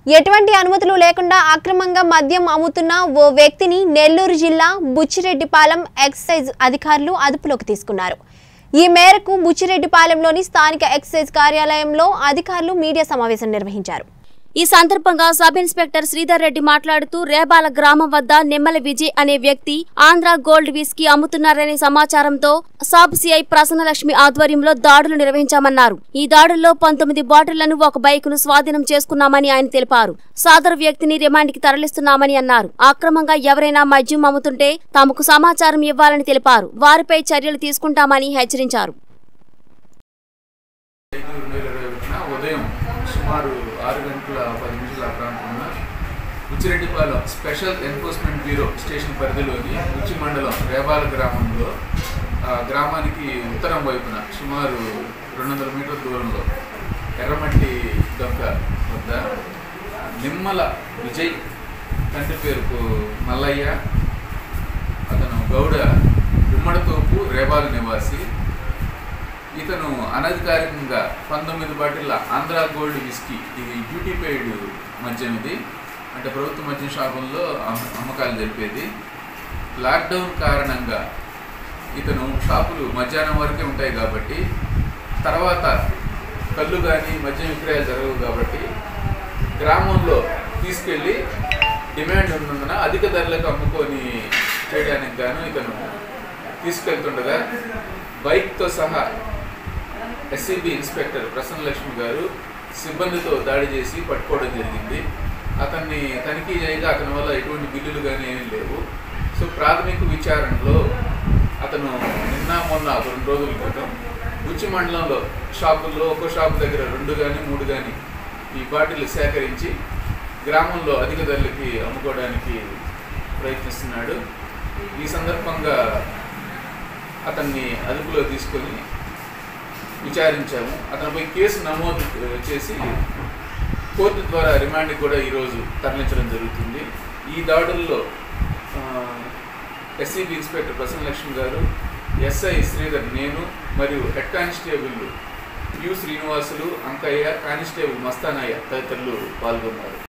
ఎటువంటి అనుమతులు లేకుండా అక్రమంగా మద్యం అమ్ముతున్న ఓ వ్యక్తిని నెల్లూరు జిల్లా బుచ్చిరెడ్డిపాలెం ఎక్సైజ్ అధికారులు అదుపులోకి తీసుకున్నారు ఈ మేరకు బుచ్చిరెడ్డిపాలెంలోని స్థానిక ఎక్సైజ్ కార్యాలయంలో అధికారులు మీడియా సమావేశం నిర్వహించారు ఈ సందర్భంగా సబ్ ఇన్స్పెక్టర్ శ్రీధర్ రెడ్డి మాట్లాడుతూ రేబాల గ్రామం వద్ద నిమ్మల విజయ్ అనే వ్యక్తి ఆంధ్ర గోల్డ్ విస్కీ అమ్ముతున్నారనే సమాచారంతో సబ్ సిఐ ప్రసన్నలక్ష్మి ఆధ్వర్యంలో దాడులు నిర్వహించామన్నారు ఈ దాడుల్లో పంతొమ్మిది బాటిళ్లను ఒక బైకును స్వాధీనం చేసుకున్నామని ఆయన తెలిపారు సాదరు వ్యక్తిని రిమాండ్కి తరలిస్తున్నామని అన్నారు అక్రమంగా ఎవరైనా మద్యం అమ్ముతుంటే తమకు సమాచారం ఇవ్వాలని తెలిపారు వారిపై చర్యలు తీసుకుంటామని హెచ్చరించారు ఐదు రెండు వేల ఇరవై ఒకటిన ఉదయం సుమారు ఆరు గంటల పది నిమిషాల ఆ ప్రాంతంలో ఉచ్చిరెడ్డిపాలెం స్పెషల్ ఎన్ఫోర్స్మెంట్ బ్యూరో స్టేషన్ పరిధిలోని ఉచ్చి మండలం రేబాల గ్రామంలో ఆ గ్రామానికి ఉత్తరం వైపున సుమారు రెండు వందల మీటర్ల దూరంలో ఎర్రమట్టి దొంగ వద్ద నిమ్మల విజయ్ తండ్రి పేరు పు- మల్లయ్య అతను గౌడ గుమ్మడితోపు రేబాల నివాసి ఇతను అనధికారికంగా పంతొమ్మిది బాటిల్ల ఆంధ్ర గోల్డ్ విస్కీ ఇది డ్యూటీ పెయిడ్ మద్యం ఇది అంటే ప్రభుత్వ మద్యం షాపుల్లో అమ్మ- అమ్మకాలు జరిపేది లాక్డౌన్ కారణంగా ఇతను షాపులు మధ్యాహ్నం వరకే ఉంటాయి కాబట్టి తర్వాత కళ్ళు కానీ మద్యం విక్రయాలు జరగవు కాబట్టి గ్రామంలో తీసుకెళ్ళి డిమాండ్ ఉన్నందున అధిక ధరలకు అమ్ముకొని చేయడానికి గాను ఇతను తీసుకెళ్తుండగా బైక్తో సహా ఎస్సీబీ ఇన్స్పెక్టర్ ప్రసన్న లక్ష్మి గారు సిబ్బందితో దాడి చేసి పట్టుకోవడం జరిగింది అతన్ని తనిఖీ చేయగా అతని వల్ల ఎటువంటి బిల్లులు కానీ ఏమీ లేవు సో ప్రాథమిక విచారణలో అతను నిన్న మొన్న ఒక రెండు రోజుల క్రితం బుచ్చి మండలంలో షాపుల్లో ఒక్కో షాపు దగ్గర రెండు కానీ మూడు కానీ ఈ బాటిల్ సేకరించి గ్రామంలో అధిక ధరలకి అమ్ముకోవడానికి ప్రయత్నిస్తున్నాడు ఈ సందర్భంగా అతన్ని అదుపులో తీసుకొని విచారించాము అతనిపై కేసు నమోదు ఆ, చేసి కోర్టు ద్వారా రిమాండ్కి కూడా ఈరోజు తరలించడం జరుగుతుంది ఈ దాడుల్లో ఎస్సీబీ ఇన్స్పెక్టర్ ప్రసన్న లక్ష్మి గారు ఎస్ఐ శ్రీధర్ నేను మరియు head constable U Srinivasulu Ankaiah constable Mastanaiah తదితరులు పాల్గొన్నారు